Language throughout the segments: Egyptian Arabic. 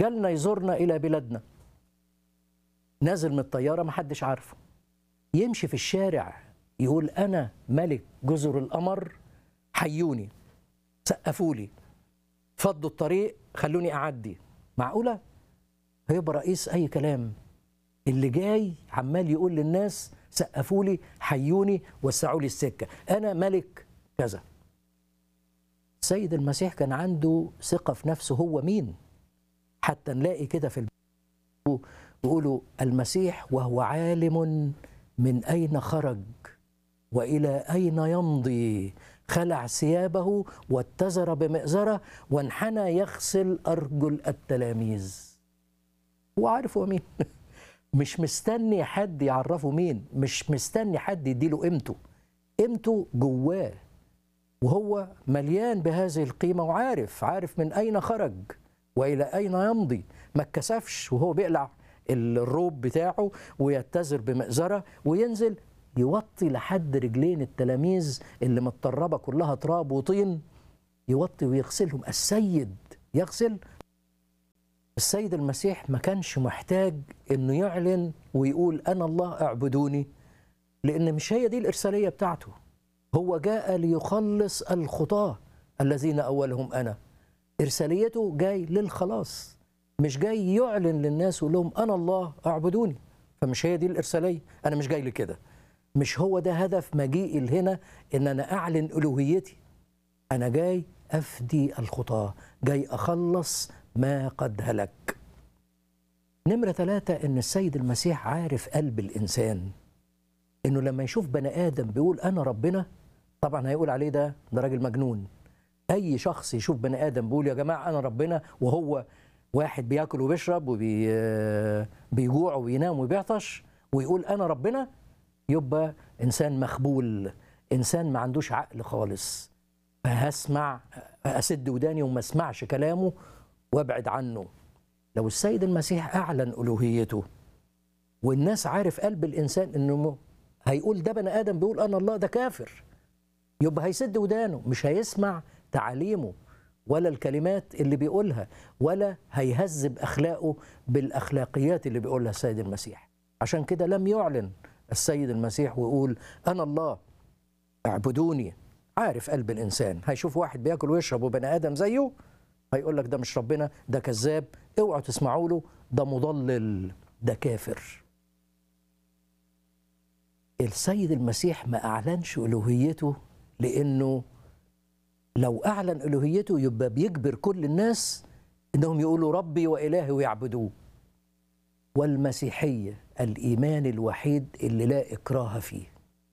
جالنا يزورنا الى بلادنا نازل من الطياره محدش عارفه يمشي في الشارع يقول انا ملك جزر القمر حيوني سقفوا لي فضوا الطريق خلوني اعدي معقوله هيبقى رئيس اي كلام اللي جاي عمال يقول للناس سقفوا لي حيوني وسعوا لي السكه انا ملك كذا السيد المسيح كان عنده ثقه في نفسه هو مين حتى نلاقي كده في الب- يقولوا المسيح وهو عالم من اين خرج والى اين يمضي خلع ثيابه واتزر بمئزره وانحنى يغسل ارجل التلاميذ هو عارف هو مين مش مستني حد يعرفه مين مش مستني حد يديله قيمته قيمته جواه وهو مليان بهذه القيمة وعارف عارف من أين خرج وإلى أين يمضي ما اتكسفش وهو بيقلع الروب بتاعه ويتزر بمئزرة وينزل يوطي لحد رجلين التلاميذ اللي متطربة كلها تراب وطين يوطي ويغسلهم السيد يغسل السيد المسيح ما كانش محتاج انه يعلن ويقول انا الله اعبدوني لان مش هي دي الارساليه بتاعته هو جاء ليخلص الخطاه الذين اولهم انا ارساليته جاي للخلاص مش جاي يعلن للناس ويقول لهم انا الله اعبدوني فمش هي دي الارساليه انا مش جاي لكده مش هو ده هدف مجيئي لهنا ان انا اعلن الوهيتي انا جاي افدي الخطاه جاي اخلص ما قد هلك نمرة ثلاثة إن السيد المسيح عارف قلب الإنسان إنه لما يشوف بني آدم بيقول أنا ربنا طبعا هيقول عليه ده ده راجل مجنون أي شخص يشوف بني آدم بيقول يا جماعة أنا ربنا وهو واحد بياكل وبيشرب وبيجوع وبينام وبيعطش ويقول أنا ربنا يبقى إنسان مخبول إنسان ما عندوش عقل خالص فهسمع أسد وداني وما اسمعش كلامه وابعد عنه لو السيد المسيح اعلن الوهيته والناس عارف قلب الانسان انه م- هيقول ده بني ادم بيقول انا الله ده كافر يبقى هيسد ودانه مش هيسمع تعاليمه ولا الكلمات اللي بيقولها ولا هيهذب اخلاقه بالاخلاقيات اللي بيقولها السيد المسيح عشان كده لم يعلن السيد المسيح ويقول انا الله اعبدوني عارف قلب الانسان هيشوف واحد بياكل ويشرب وبني ادم زيه هيقول لك ده مش ربنا ده كذاب اوعوا تسمعوا له ده مضلل ده كافر السيد المسيح ما اعلنش الوهيته لانه لو اعلن الوهيته يبقى بيجبر كل الناس انهم يقولوا ربي والهي ويعبدوه والمسيحيه الايمان الوحيد اللي لا اكراه فيه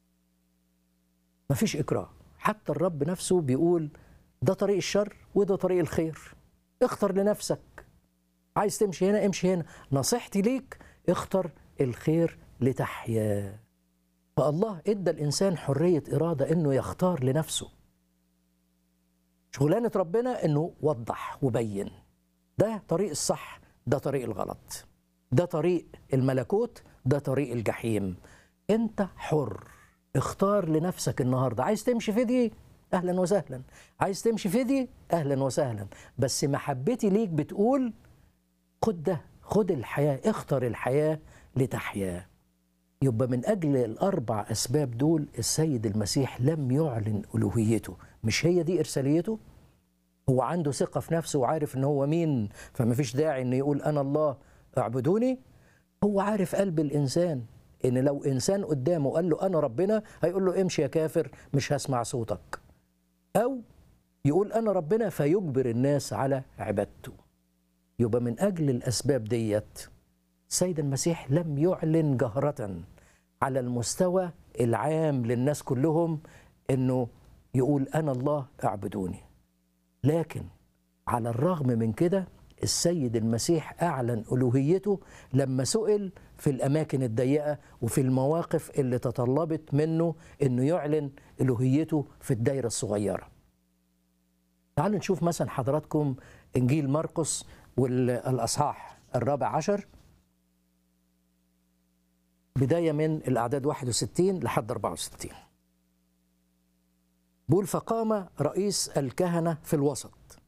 مفيش اكراه حتى الرب نفسه بيقول ده طريق الشر وده طريق الخير اختر لنفسك عايز تمشي هنا امشي هنا نصيحتي ليك اختر الخير لتحيا فالله ادى الانسان حريه اراده انه يختار لنفسه شغلانه ربنا انه وضح وبين ده طريق الصح ده طريق الغلط ده طريق الملكوت ده طريق الجحيم انت حر اختار لنفسك النهارده عايز تمشي في دي اهلا وسهلا عايز تمشي في دي اهلا وسهلا بس محبتي ليك بتقول خد ده خد الحياه اختر الحياه لتحيا يبقى من اجل الاربع اسباب دول السيد المسيح لم يعلن الوهيته مش هي دي ارساليته هو عنده ثقه في نفسه وعارف ان هو مين فما فيش داعي انه يقول انا الله اعبدوني هو عارف قلب الانسان ان لو انسان قدامه قال له انا ربنا هيقول له امشي يا كافر مش هسمع صوتك او يقول انا ربنا فيجبر الناس على عبادته يبقى من اجل الاسباب ديت السيد المسيح لم يعلن جهرة على المستوى العام للناس كلهم انه يقول انا الله اعبدوني لكن على الرغم من كده السيد المسيح اعلن الوهيته لما سئل في الاماكن الضيقه وفي المواقف اللي تطلبت منه انه يعلن الوهيته في الدايره الصغيره. تعالوا نشوف مثلا حضراتكم انجيل مرقس والاصحاح الرابع عشر بدايه من الاعداد 61 لحد 64. بيقول فقام رئيس الكهنه في الوسط